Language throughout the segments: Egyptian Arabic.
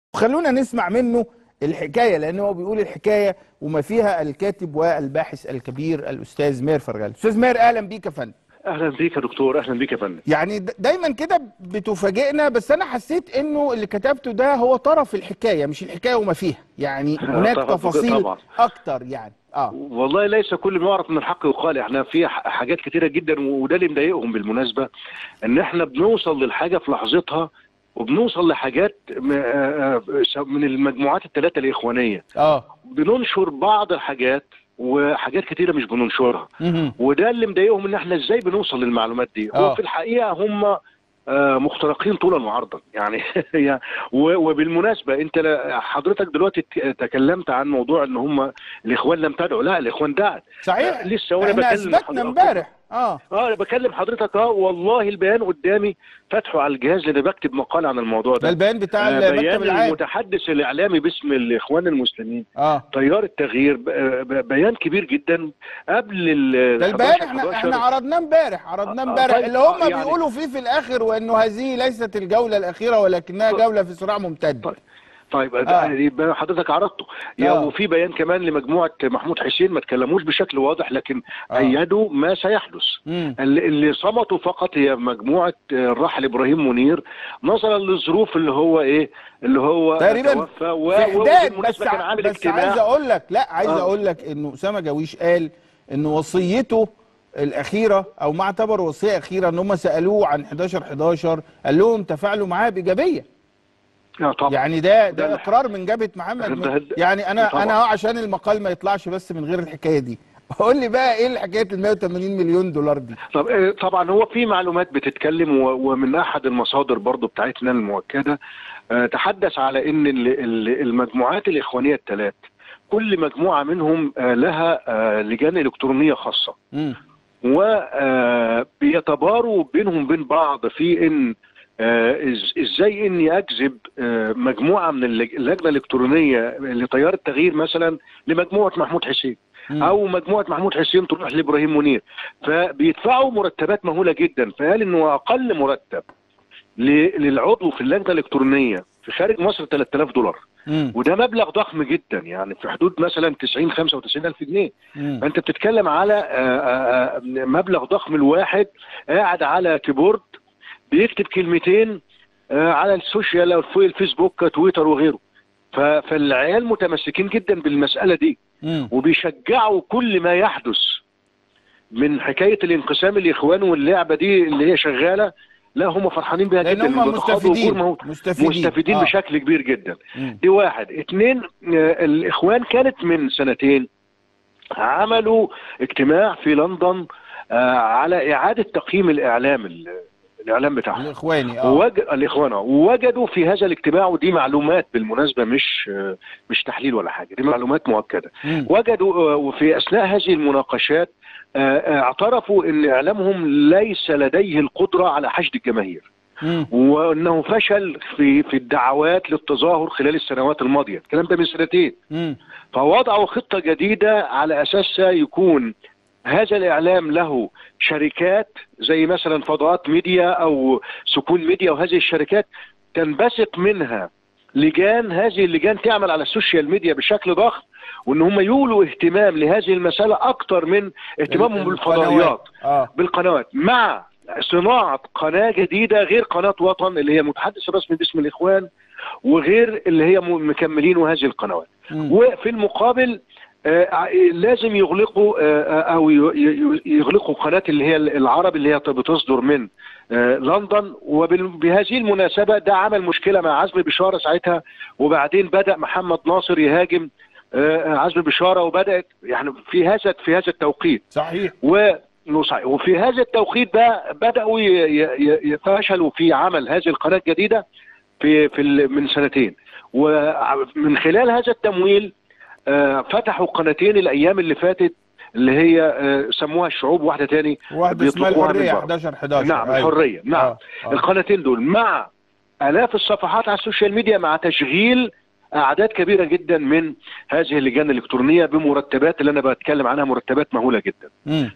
خلونا نسمع منه الحكايه لان هو بيقول الحكايه وما فيها الكاتب والباحث الكبير الاستاذ ماهر فرغال استاذ ماهر اهلا بيك يا فندم اهلا بيك يا دكتور اهلا بيك يا فندم يعني د- دايما كده بتفاجئنا بس انا حسيت انه اللي كتبته ده هو طرف الحكايه مش الحكايه وما فيها يعني هناك طبعاً، تفاصيل طبعاً. اكتر يعني اه والله ليس كل ما يعرف من الحق يقال احنا في ح- حاجات كتيره جدا وده اللي مضايقهم بالمناسبه ان احنا بنوصل للحاجه في لحظتها وبنوصل لحاجات م- آه، آه، من المجموعات الثلاثه الاخوانيه اه بننشر بعض الحاجات وحاجات كتيره مش بننشرها مهم. وده اللي مضايقهم ان احنا ازاي بنوصل للمعلومات دي آه. هو في الحقيقه هم آه، مخترقين طولا وعرضا يعني يعني و- وبالمناسبه انت لا- حضرتك دلوقتي ت- تكلمت عن موضوع ان هم الاخوان لم تدعو لا الاخوان دعت صحيح لسه وانا احنا بكلم اثبتنا حضرتك. امبارح اه اه انا بكلم حضرتك اه والله البيان قدامي فاتحه على الجهاز لان بكتب مقال عن الموضوع ده ده البيان بتاع آه، المكتب بيان العام المتحدث الاعلامي باسم الاخوان المسلمين اه تيار التغيير ب- ب- بيان كبير جدا قبل ال ده البيان 11 احنا 11 احنا عرضناه امبارح عرضناه آه، امبارح طيب، اللي هم آه، يعني- بيقولوا فيه في الاخر وانه هذه ليست الجوله الاخيره ولكنها جوله في صراع ممتد طيب. طيب آه. آه. يبقى حضرتك عرضته يا آه. وفي بيان كمان لمجموعه محمود حسين ما تكلموش بشكل واضح لكن آه. ايدوا ما سيحدث مم. اللي اللي صمتوا فقط هي مجموعه آه، الراحل ابراهيم منير نظرا للظروف اللي هو ايه اللي هو تقريبا توفى و- في حداد وبالمناسبة بس كان عامل بس اجتماع عايز اقول لك لا عايز آه. اقول لك انه اسامه جويش قال ان وصيته الاخيره او ما اعتبر وصيه اخيره ان هم سالوه عن 11 11 قال لهم تفاعلوا معاه بايجابيه آه طبعا يعني ده ده ده- اقرار من جبهه محمد ده- من يعني انا طبعا. انا أهو عشان المقال ما يطلعش بس من غير الحكايه دي قول لي بقى ايه الحكايه ال 180 مليون دولار دي طب آه، طبعا هو في معلومات بتتكلم و- ومن احد المصادر برضو بتاعتنا المؤكده آه، تحدث على ان ال- ال- المجموعات الاخوانيه الثلاث كل مجموعه منهم آه، لها آه، لجان الكترونيه خاصه مم. وبيتباروا بينهم بين بعض في ان آه، إز- ازاي اني اجذب آه، مجموعه من اللج- اللجنه الالكترونيه لتيار التغيير مثلا لمجموعه محمود حسين مم. او مجموعه محمود حسين تروح لابراهيم منير فبيدفعوا مرتبات مهوله جدا فقال انه اقل مرتب ل- للعضو في اللجنه الالكترونيه في خارج مصر 3000 دولار مم. وده مبلغ ضخم جدا يعني في حدود مثلا 90 95 الف جنيه مم. فانت بتتكلم على آه، آه، آه، مبلغ ضخم الواحد قاعد على كيبورد بيكتب كلمتين آه، على السوشيال او في الفيسبوك تويتر وغيره ف- فالعيال متمسكين جدا بالمساله دي مم. وبيشجعوا كل ما يحدث من حكايه الانقسام الاخوان واللعبه دي اللي هي شغاله لا هم فرحانين بيها لان جدا هم بيتخاضوا مستفيدين أجور مهولة. مستفيدين مستفيدين آه. بشكل كبير جدا مم. دي واحد اتنين آه، الاخوان كانت من سنتين عملوا اجتماع في لندن آه، على اعاده تقييم الاعلام ال- الاعلام بتاعهم الاخواني اه ووج... الاخوان آه، ووجدوا في هذا الاجتماع ودي معلومات بالمناسبه مش آه، مش تحليل ولا حاجه دي معلومات مؤكده مم. وجدوا آه، وفي اثناء هذه المناقشات آه، آه، اعترفوا ان اعلامهم ليس لديه القدره على حشد الجماهير مم. وانه فشل في في الدعوات للتظاهر خلال السنوات الماضيه الكلام ده من سنتين مم. فوضعوا خطه جديده على اساسها يكون هذا الاعلام له شركات زي مثلا فضاءات ميديا او سكون ميديا وهذه الشركات تنبثق منها لجان هذه اللجان تعمل على السوشيال ميديا بشكل ضخم وان هم يولوا اهتمام لهذه المساله اكتر من اهتمامهم بالفضائيات القنوات. اه بالقنوات مع صناعه قناه جديده غير قناه وطن اللي هي متحدث الرسمي باسم الاخوان وغير اللي هي م- مكملين هذه القنوات مم. وفي المقابل آه، لازم يغلقوا آه، آه، او ي- ي- يغلقوا قناه اللي هي العرب اللي هي بتصدر من آه، لندن وبهذه المناسبه ده عمل مشكله مع عزمي بشاره ساعتها وبعدين بدا محمد ناصر يهاجم آه، عزمي بشاره وبدات يعني في هذا في هذا التوقيت صحيح و نص- وفي هذا التوقيت ده بداوا ي- ي- يفشلوا في عمل هذه القناه الجديده في في ال- من سنتين ومن خلال هذا التمويل آه، فتحوا قناتين الايام اللي فاتت اللي هي آه، سموها الشعوب واحده تاني واحده اسمها بيطلقوها من الحريه بره. 11 11 نعم أيوة. الحريه نعم آه. آه. القناتين دول مع الاف الصفحات على السوشيال ميديا مع تشغيل اعداد كبيره جدا من هذه اللجان الالكترونيه بمرتبات اللي انا بتكلم عنها مرتبات مهوله جدا مم.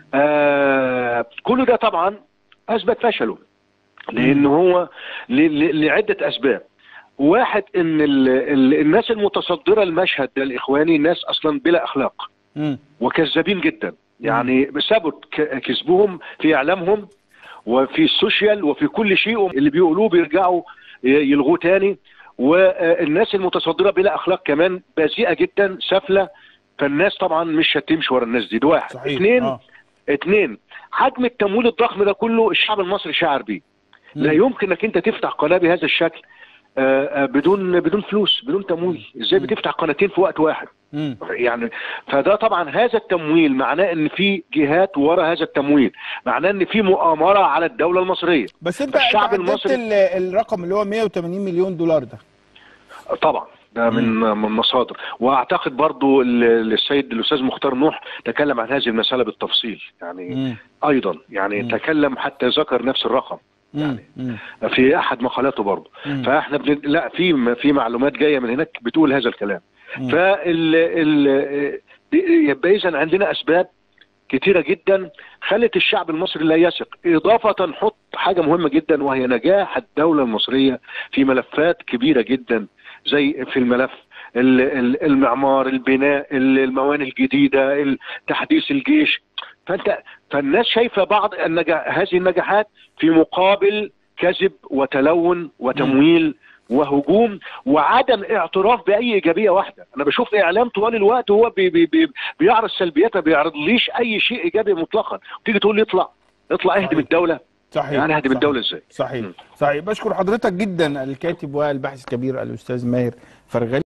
آه كل ده طبعا اثبت فشله لان هو ل- ل- لعده اسباب واحد ان ال ال الناس المتصدره المشهد ده الاخواني ناس اصلا بلا اخلاق مم. وكذابين جدا يعني بثبت ك- كذبهم في اعلامهم وفي السوشيال وفي كل شيء اللي بيقولوه بيرجعوا ي- يلغوه تاني والناس المتصدره بلا اخلاق كمان بذيئه جدا سافله فالناس طبعا مش هتمشي ورا الناس دي ده واحد صحيح اثنين آه. اثنين حجم التمويل الضخم ده كله الشعب المصري شاعر بيه لا مم. يمكن انك انت تفتح قناه بهذا الشكل آه، آه، بدون بدون فلوس بدون تمويل ازاي بتفتح قناتين في وقت واحد مم. يعني فده طبعا هذا التمويل معناه ان في جهات ورا هذا التمويل معناه ان في مؤامره على الدوله المصريه بس انت الشعب انت عدت المصري- ال- الرقم اللي هو 180 مليون دولار ده طبعا ده من من مصادر واعتقد برضو ال- السيد الاستاذ مختار نوح تكلم عن هذه المساله بالتفصيل يعني مم. ايضا يعني مم. تكلم حتى ذكر نفس الرقم مم. مم. في احد مقالاته برضه مم. فاحنا بن... لا في في معلومات جايه من هناك بتقول هذا الكلام مم. فال ال... يبقى اذا عندنا اسباب كتيره جدا خلت الشعب المصري لا يثق اضافه نحط حاجه مهمه جدا وهي نجاح الدوله المصريه في ملفات كبيره جدا زي في الملف ال- ال- المعمار البناء ال- الموانئ الجديده ال- تحديث الجيش فانت فالناس شايفه بعض النجاح هذه النجاحات في مقابل كذب وتلون وتمويل وهجوم وعدم اعتراف باي ايجابيه واحده انا بشوف اعلام طوال الوقت هو بي بي بي بيعرض سلبيات ما بيعرضليش اي شيء ايجابي مطلقا تيجي تقول لي اطلع اطلع اهدم صحيح. الدوله صحيح يعني اهدم صحيح. الدوله ازاي صحيح مم. صحيح بشكر حضرتك جدا الكاتب والباحث الكبير الاستاذ ماهر فرغلي